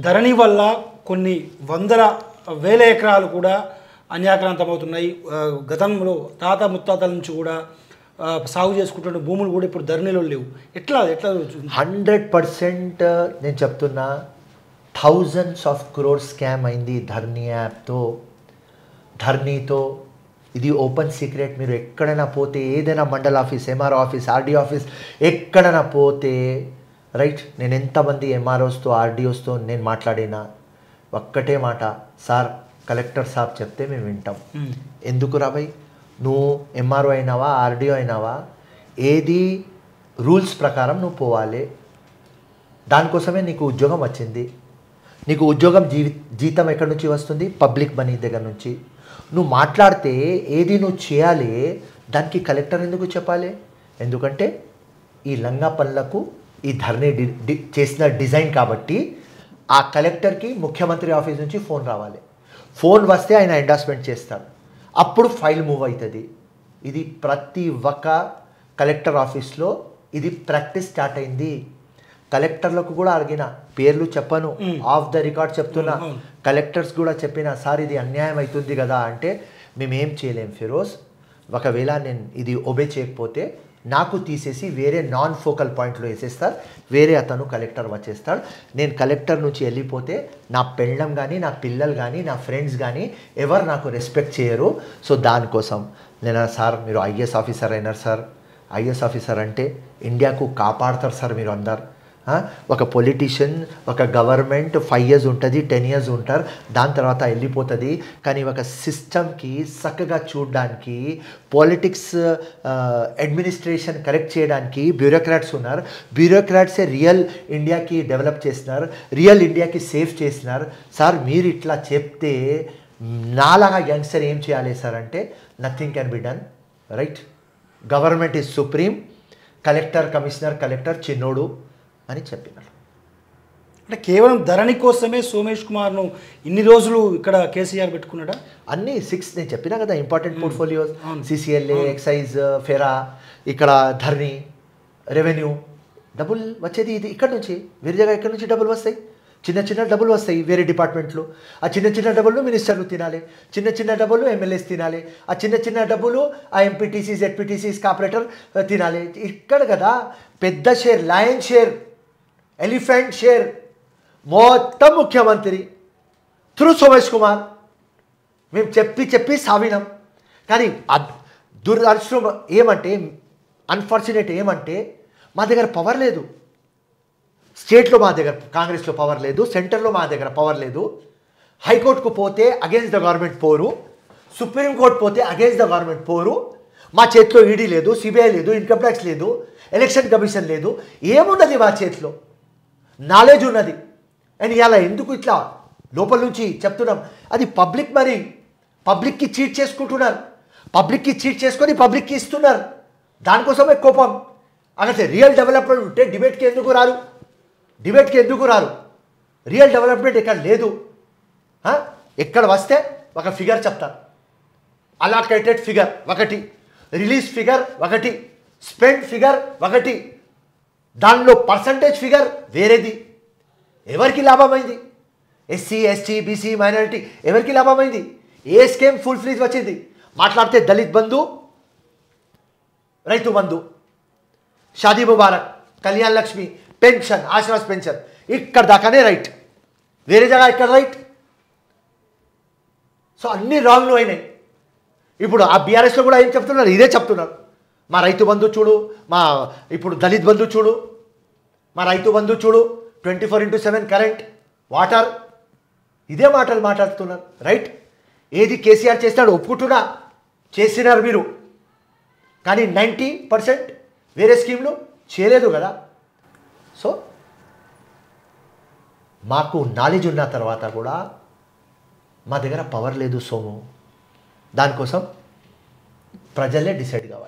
ధరణి వల్ల కొన్ని వందల వేల ఎకరాలు కూడా అన్యాక్రాంతమవుతున్నాయి ఆ, గతంలో తాత ముత్తాతల నుంచి కూడా ఆ, సాగు చేసుకుంటున్న భూములు కూడా ఇప్పుడు ధరణిలో లేవు ఎట్లా ఎట్లా జరుగుతుంది? హండ్రెడ్ పర్సెంట్ నేను చెప్తున్నా థౌజండ్స్ ఆఫ్ క్రోర్ స్కామ్ అయింది ధర్నీ యాప్తో ధర్నీతో ఇది ఓపెన్ సీక్రెట్ మీరు ఎక్కడైనా పోతే ఏదైనా mandal office MRO office RD office ఎక్కడైనా పోతే రైట్ నేను ఎంతమంది ఎంఆర్ఓస్తో ఆర్డీఓస్తో నేను మాట్లాడినా ఒక్కటే మాట సార్ కలెక్టర్ సాబ్ చెప్తే మేము వింటాం మ్మ్. ఎందుకు రాబాయ్ నువ్వు ఎంఆర్ఓ అయినావా ఆర్డీఓ అయినావా ఏది రూల్స్ ప్రకారం నువ్వు పోవాలి దానికోసమే నీకు ఉద్యోగం వచ్చింది నీకు ఉద్యోగం జీవి జీతం ఎక్కడి నుంచి వస్తుంది పబ్లిక్ మనీ దగ్గర నుంచి నువ్వు మాట్లాడితే ఏది నువ్వు చేయాలి దానికి కలెక్టర్ ఎందుకు చెప్పాలి ఎందుకంటే ఈ లంగా పనులకు ఈ ధర్నీ డి డి- చేసిన డిజైన్ కాబట్టి ఆ కలెక్టర్కి ముఖ్యమంత్రి ఆఫీస్ నుంచి ఫోన్ రావాలి ఫోన్ వస్తే ఆయన ఎండార్స్మెంట్ చేస్తాడు అప్పుడు ఫైల్ మూవ్ అవుతుంది ఇది ప్రతి ఒక్క కలెక్టర్ ఆఫీస్లో ఇది ప్రాక్టీస్ స్టార్ట్ అయింది కలెక్టర్లకు కూడా అడిగిన పేర్లు చెప్పను మ్మ్. ఆఫ్ ద రికార్డ్ చెప్తున్నా అవును. కలెక్టర్స్ కూడా చెప్పిన సార్ ఇది అన్యాయం అవుతుంది కదా అంటే మేమేం చేయలేం ఫిరోజ్ ఒకవేళ నేను ఇది ఒబే చేయకపోతే నాకు తీసేసి వేరే నాన్ ఫోకల్ పాయింట్లో వేసేస్తారు వేరే అతను కలెక్టర్ వచ్చేస్తాడు నేను కలెక్టర్ నుంచి వెళ్ళిపోతే నా పెళ్ళం కానీ నా పిల్లలు కానీ నా ఫ్రెండ్స్ కానీ ఎవరు నాకు రెస్పెక్ట్ చేయరు సో దానికోసం నేను సార్ మీరు ఐఏఎస్ ఆఫీసర్ అయినారు సార్ ఐఏఎస్ ఆఫీసర్ అంటే ఇండియాకు కాపాడతారు సార్ మీరు అందరు ఆ, ఒక పొలిటీషియన్ ఒక గవర్నమెంట్ ఫైవ్ ఇయర్స్ ఉంటుంది టెన్ ఇయర్స్ ఉంటారు దాని తర్వాత వెళ్ళిపోతుంది కానీ ఒక సిస్టమ్కి చక్కగా చూడడానికి పాలిటిక్స్ అడ్మినిస్ట్రేషన్ కరెక్ట్ చేయడానికి బ్యూరోక్రాట్స్ ఉన్నారు బ్యూరోక్రాట్సే రియల్ ఇండియాకి డెవలప్ చేసినారు రియల్ ఇండియాకి సేఫ్ చేసినారు సార్ మీరు ఇట్లా చెప్తే నాలాగా యంగ్స్టర్ ఏం చేయాలి సార్ అంటే nothing can be done right government is supreme collector commissioner collector చిన్నోడు అని చెప్పినారు అంటే కేవలం ధరణి కోసమే సోమేష్ కుమార్ను ఇన్ని రోజులు ఇక్కడ కేసీఆర్ పెట్టుకున్నాడా అన్ని సిక్స్ నేను చెప్పినా కదా ఇంపార్టెంట్ పోర్ట్ఫోలియోస్ అవును. సిసిఎల్ఏ ఎక్సైజ్ ఫెరా ఇక్కడ ధర్ని రెవెన్యూ డబ్బులు వచ్చేది ఇది ఇక్కడ నుంచి వేరే జగ ఎక్కడి నుంచి డబ్బులు వస్తాయి చిన్న చిన్న డబ్బులు వస్తాయి వేరే డిపార్ట్మెంట్లు ఆ చిన్న చిన్న డబ్బులు మినిస్టర్లు తినాలి చిన్న చిన్న డబ్బులు ఎమ్మెల్యేస్ తినాలి ఆ చిన్న చిన్న డబ్బులు ఆ ఎంపీటీసీస్ ఎడ్పీటీసీస్ కార్పొరేటర్ తినాలి ఇక్కడ కదా పెద్ద share lion share elephant share మొత్తం ముఖ్యమంత్రి త్రూ సోమేష్ కుమార్ మేము చెప్పి చెప్పి సావినాం కానీ అద్- దురదృష్టం ఏమంటే అన్ఫార్చునేట్ ఏమంటే మా దగ్గర పవర్ లేదు స్టేట్లో మా దగ్గర కాంగ్రెస్లో పవర్ లేదు సెంటర్లో మా దగ్గర పవర్ లేదు హైకోర్టుకు పోతే అగేన్స్ట్ ద గవర్నమెంట్ పోరు సుప్రీంకోర్టు పోతే అగేన్స్ట్ ద గవర్నమెంట్ పోరు మా చేతిలో ఈడీ లేదు సిబిఐ లేదు ఇన్కమ్ ట్యాక్స్ లేదు ఎలక్షన్ కమిషన్ లేదు ఏమున్నది మా చేతిలో నాలెడ్జ్ ఉన్నది అండ్ ఇలా ఎందుకు ఇట్లా లోపల నుంచి చెప్తున్నాం అది పబ్లిక్ మరి పబ్లిక్కి చీట్ చేసుకుంటున్నారు పబ్లిక్కి చీట్ చేసుకొని పబ్లిక్కి ఇస్తున్నారు దానికోసమే కోపం అలాగే రియల్ డెవలప్మెంట్ ఉంటే డిబేట్కి ఎందుకు రారు డిబేట్కి ఎందుకు రారు రియల్ డెవలప్మెంట్ ఇక్కడ లేదు ఆ? ఎక్కడ వస్తే ఒక ఫిగర్ చెప్తారు అలాకేటెడ్ ఫిగర్ ఒకటి రిలీజ్ ఫిగర్ ఒకటి స్పెండ్ ఫిగర్ ఒకటి దానిలో పర్సంటేజ్ ఫిగర్ వేరేది ఎవరికి లాభమైంది ఎస్సీ ఎస్టీ బీసీ మైనారిటీ ఎవరికి లాభమైంది ఏ స్కీమ్ ఫుల్ ఫ్రీజ్ వచ్చింది మాట్లాడితే దళిత్ బంధు రైతు బంధు షాదీ ముబారక్ కళ్యాణ్ లక్ష్మి పెన్షన్ ఆశ్వాస్ పెన్షన్ ఇక్కడ దాకానే రైట్ వేరే జగ ఇక్కడ రైట్ సో అన్ని రాంగ్లు అయినాయి ఇప్పుడు ఆ బీఆర్ఎస్లో కూడా ఏం చెప్తున్నారు ఇదే చెప్తున్నారు మా రైతు బంధు చూడు మా ఇప్పుడు దళిత్ బంధు చూడు మా రైతు బంధు చూడు twenty four into seven current water ఇదే మాటలు మాట్లాడుతున్నారు రైట్ ఏది కేసీఆర్ చేస్తాడు ఒప్పుకుంటున్నా చేసినారు మీరు కానీ నైంటీ పర్సెంట్ వేరే స్కీమ్లు చేయలేదు కదా సో మాకు నాలెడ్జ్ ఉన్న తర్వాత కూడా మా దగ్గర పవర్ లేదు సోము దానికోసం ప్రజలే డిసైడ్ కావాలి